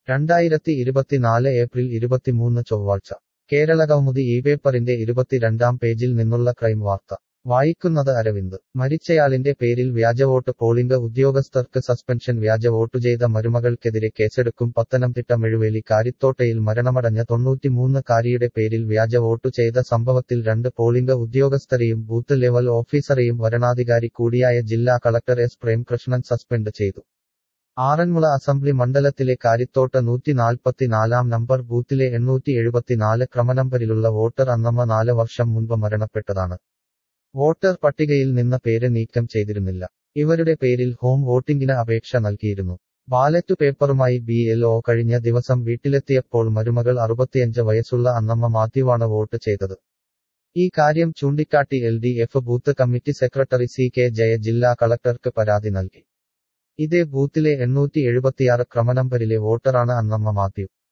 രണ്ടായിരത്തി ഇരുപത്തിനാല് ഏപ്രിൽ ഇരുപത്തിമൂന്ന് ചൊവ്വാഴ്ച കേരള കൗമുദി ഈ പേപ്പറിന്റെ ഇരുപത്തിരണ്ടാം പേജിൽ നിന്നുള്ള ക്രൈം വാർത്ത വായിക്കുന്നത് അരവിന്ദ് മരിച്ചയാളിന്റെ പേരിൽ വ്യാജവോട്ട് പോളിംഗ് ഉദ്യോഗസ്ഥർക്ക് സസ്പെൻഷൻ വ്യാജവോട്ടു ചെയ്ത മരുമകൾക്കെതിരെ കേസെടുക്കും പത്തനംതിട്ട മെഴുവേലി കാരിത്തോട്ടയിൽ മരണമടഞ്ഞ തൊണ്ണൂറ്റിമൂന്ന് കാരിയുടെ പേരിൽ വ്യാജവോട്ടു ചെയ്ത സംഭവത്തിൽ രണ്ട് പോളിംഗ് ഉദ്യോഗസ്ഥരെയും ബൂത്ത് ലെവൽ ഓഫീസറെയും വരണാധികാരി കൂടിയായ ജില്ലാ കളക്ടർ എസ് പ്രേംകൃഷ്ണൻ സസ്പെൻഡ് ചെയ്തു ആറന്മുള അസംബ്ലി മണ്ഡലത്തിലെ കാരിത്തോട്ട നൂറ്റി നാൽപ്പത്തിനാലാം നമ്പർ ബൂത്തിലെ എണ്ണൂറ്റി എഴുപത്തിനാല് ക്രമനമ്പരിലുള്ള വോട്ടർ അന്നമ്മ നാല് വർഷം മുൻപ് മരണപ്പെട്ടതാണ് വോട്ടർ പട്ടികയിൽ നിന്ന് പേര് നീക്കം ചെയ്തിരുന്നില്ല ഇവരുടെ പേരിൽ ഹോം വോട്ടിംഗിന് അപേക്ഷ നൽകിയിരുന്നു ബാലറ്റ് പേപ്പറുമായി ബി എൽ ഒ കഴിഞ്ഞ ദിവസം വീട്ടിലെത്തിയപ്പോൾ മരുമകൾ അറുപത്തിയഞ്ച് വയസ്സുള്ള അന്നമ്മ മാത്യുവാണ് വോട്ട് ചെയ്തത് ഈ കാര്യം ചൂണ്ടിക്കാട്ടി L D F booth committee secretary C K Jaya ജില്ലാ കളക്ടർക്ക് പരാതി നൽകി ഇതേ ബൂത്തിലെ എണ്ണൂറ്റി എഴുപത്തിയാറ് ക്രമനമ്പരിലെ വോട്ടറാണ് അന്നമ്മ മാത്യു